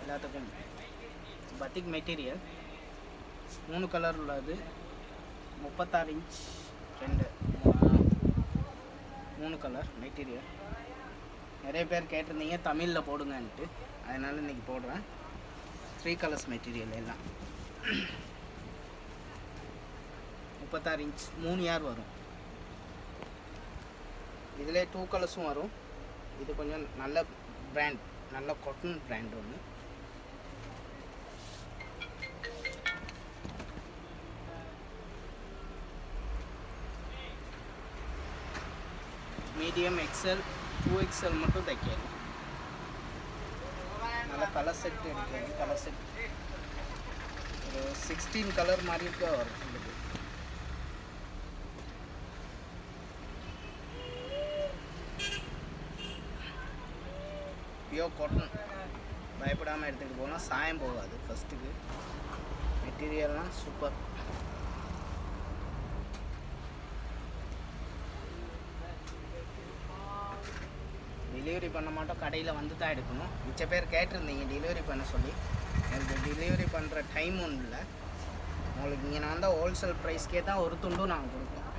எல்லாத்துக்கும் பத்திக் மெட்டீரியல் மூணு கலர் உள்ளது முப்பத்தாறு இன்ச் ரெண்டு மூ- மூணு கலர் மெட்டீரியல் நிறைய பேர் கேட்டிருந்தீங்க தமிழில் போடுங்கன்ட்டு அதனால் இன்றைக்கி போடுறேன் த்ரீ கலர்ஸ் மெட்டீரியல் எல்லாம் முப்பத்தாறு இன்ச் மூணு யார் வரும் இதில் டூ கலர்ஸும் வரும் இது கொஞ்சம் நல்ல பிராண்ட் நல்ல காட்டன் பிராண்ட் ஒன்று மீடியம் எக்ஸல் டூ எக்ஸல் மட்டும் தைக்கணும் நல்ல கலர் செட் எடுக்கணும் கலர் செட் ஒரு சிக்ஸ்டீன் கலர் மாதிரி இருக்க வரும் உங்களுக்கு பியோர் காட்டன் பயப்படாமல் எடுத்துகிட்டு போனால் சாயம் போகாது ஃபஸ்ட்டுக்கு மெட்டீரியல்லாம் சூப்பர் டெலிவரி பண்ண மாட்டோம் கடையில் வந்து தான் எடுக்கணும் மிச்ச பேர் கேட்டிருந்தீங்க டெலிவரி பண்ண சொல்லி எனக்கு டெலிவரி பண்ணுற டைம் ஒன்றும் இல்லை உங்களுக்கு இங்கே நான் வந்தால் ஹோல்சேல் ப்ரைஸ்க்கே தான் ஒரு துண்டும் நாங்கள் கொடுப்போம்